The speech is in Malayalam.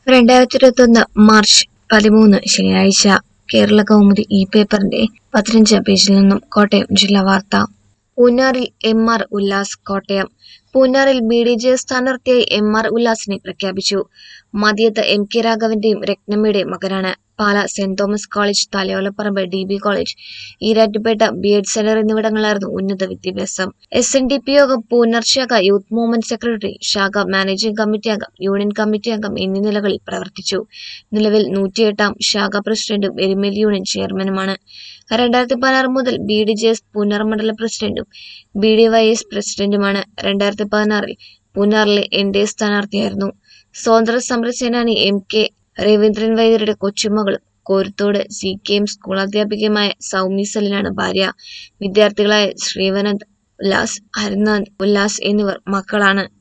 രണ്ടായിരത്തി ഇരുപത്തൊന്ന് മാർച്ച് പതിമൂന്ന് ശനിയാഴ്ച കേരള കൗമുദി ഇ പേപ്പറിന്റെ പതിനഞ്ചാം പേജിൽ നിന്നും കോട്ടയം ജില്ലാ വാർത്ത പൂഞ്ഞാറിൽ എം ആർ ഉല്ലാസ് കോട്ടയം പൂഞ്ഞാറിൽ ബി ഡി ജെ സ്ഥാനാർത്ഥിയായി എം ആർ ഉല്ലാസിനെ പ്രഖ്യാപിച്ചു മതിയത്ത് എം കെ രാഘവന്റെയും രത്നമ്മയുടെയും മകനാണ് പാല സെന്റ് Thomas college Thalayolaparambu D B college Erattupetta B Ed centre എന്നിവിടങ്ങളിലായിരുന്നു ഉന്നത വിദ്യാഭ്യാസം S N D P Yogam പൂനർ ശാഖ യൂത്ത് മൂവ്മെന്റ് സെക്രട്ടറി ശാഖ മാനേജിംഗ് കമ്മിറ്റി അംഗം യൂണിയൻ കമ്മിറ്റി അംഗം എന്നീ നിലകളിൽ പ്രവർത്തിച്ചു നിലവിൽ നൂറ്റിയെട്ടാം ശാഖ പ്രസിഡന്റും എരുമേലി യൂണിയൻ ചെയർമാനുമാണ് രണ്ടായിരത്തി പതിനാറ് മുതൽ B D J S Poonjar മണ്ഡല പ്രസിഡന്റും ബി ഡി വൈ എസ് പ്രസിഡന്റുമാണ് രണ്ടായിരത്തി പതിനാറിൽ പൂഞ്ഞാറിലെ എൻ ഡി എ സ്ഥാനാർത്ഥിയായിരുന്നു സ്വാതന്ത്ര്യ സമര സേനാനി എം കെ രവീന്ദ്രൻ വൈദ്യരുടെ കൊച്ചുമകളും Korathode C K M school അധ്യാപികയുമായ സൗമി സലിനാണ് ഭാര്യ വിദ്യാർത്ഥികളായ ശ്രീവനന്ത് ഉല്ലാസ് ഹരിനാഥ് ഉല്ലാസ് എന്നിവർ മക്കളാണ്